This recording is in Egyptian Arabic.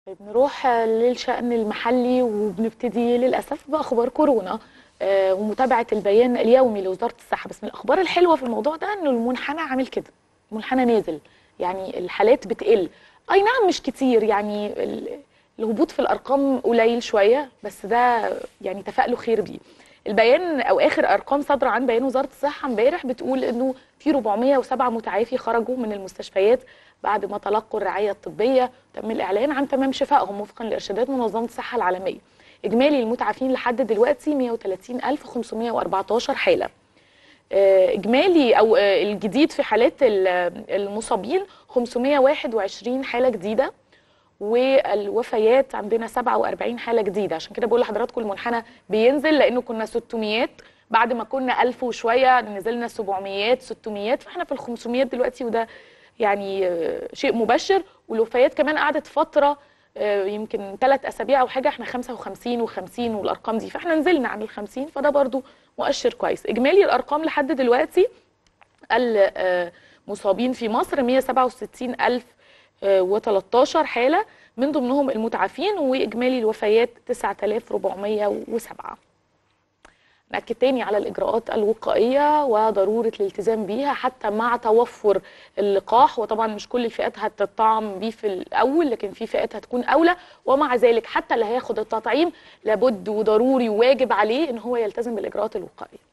بنروح للشأن المحلي وبنبتدي للأسف بأخبار كورونا آه، ومتابعة البيان اليومي لوزارة الصحة بس من الأخبار الحلوة في الموضوع ده إنه المنحنى عامل كده المنحنى نازل يعني الحالات بتقل أي نعم مش كتير يعني ال- الهبوط في الأرقام قليل شوية بس ده يعني تفائلوا خير بيه البيان أو آخر أرقام صادرة عن بيان وزارة الصحة امبارح بتقول إنه في 407 متعافي خرجوا من المستشفيات بعد ما تلقوا الرعاية الطبية تم الإعلان عن تمام شفائهم وفقا لإرشادات منظمة الصحة العالمية إجمالي المتعافين لحد دلوقتي 130514 حالة آه، إجمالي أو آه، الجديد في حالات ال- المصابين 521 حالة جديدة والوفيات عندنا 47 حالة جديدة عشان كده بقول لحضراتكم المنحنى بينزل لأنه كنا 600 بعد ما كنا 1000 وشوية نزلنا 700 600 فاحنا في ال 500 دلوقتي وده يعني آه، شيء مبشر والوفيات كمان قعدت فترة آه، يمكن ثلاث أسابيع أو حاجة احنا 55 و50 والأرقام دي فاحنا نزلنا عن ال 50 فده برضو مؤشر كويس إجمالي الأرقام لحد دلوقتي المصابين في مصر 167013 حالة من ضمنهم المتعافين وإجمالي الوفيات 9407 نأكد تاني على الإجراءات الوقائية وضرورة الالتزام بيها حتى مع توفر اللقاح وطبعا مش كل الفئات هتطعم بيه في الأول لكن في فئات هتكون أولى ومع ذلك حتى اللي هياخد التطعيم لابد وضروري وواجب عليه إن هو يلتزم بالإجراءات الوقائية